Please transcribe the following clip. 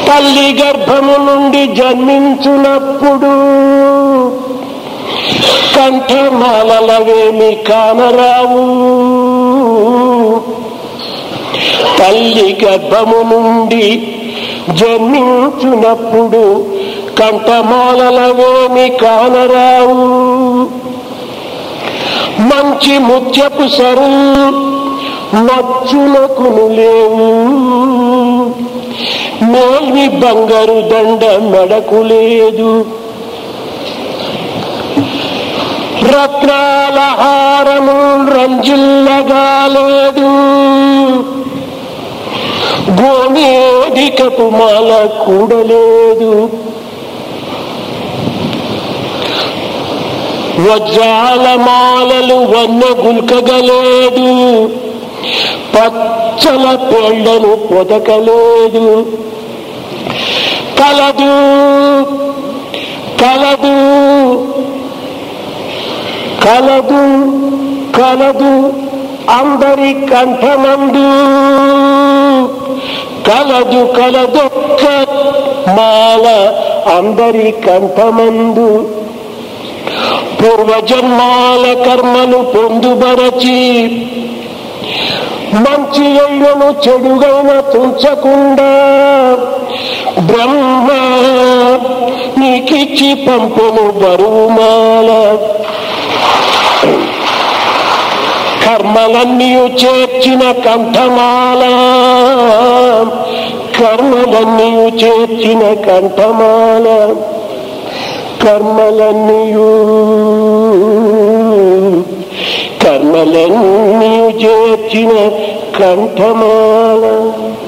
తల్లి గర్భము నుండి జన్మించునప్పుడు కంఠమాలవేమి కానరావు తల్లి గర్భము నుండి జన్మించునప్పుడు కంఠమాలవేమి కానరావు మంచి ముత్యపు సరు మచ్చులకును లేవు మేల్వి బంగారు దండ మెడకు లేదు రత్నాల హారము రంజిల్లగా లేదు గోమేదికపు మాల కూడలేదు వజ్రాల మాలలు వన్న గుల్కగలేదు పచ్చల పెళ్లను పొదకలేదు కలదు కలదు కలదు కలదు అందరి కంఠమందు కలదు కలదొక్క మాల అందరి కంఠమందు పూర్వజన్మాల కర్మను పొందుబరచి మంచి అయ్యను చెడుగైన తుంచకుండా బ్రహ్మ నీకిచ్చి పంపును బరువుమాల కర్మలన్నీ చేర్చిన కంఠమాల కర్మలన్నీ చేర్చిన కంఠమాల కర్మలన్నీయు కర్మలన్నీ చేర్చిన కంఠమాల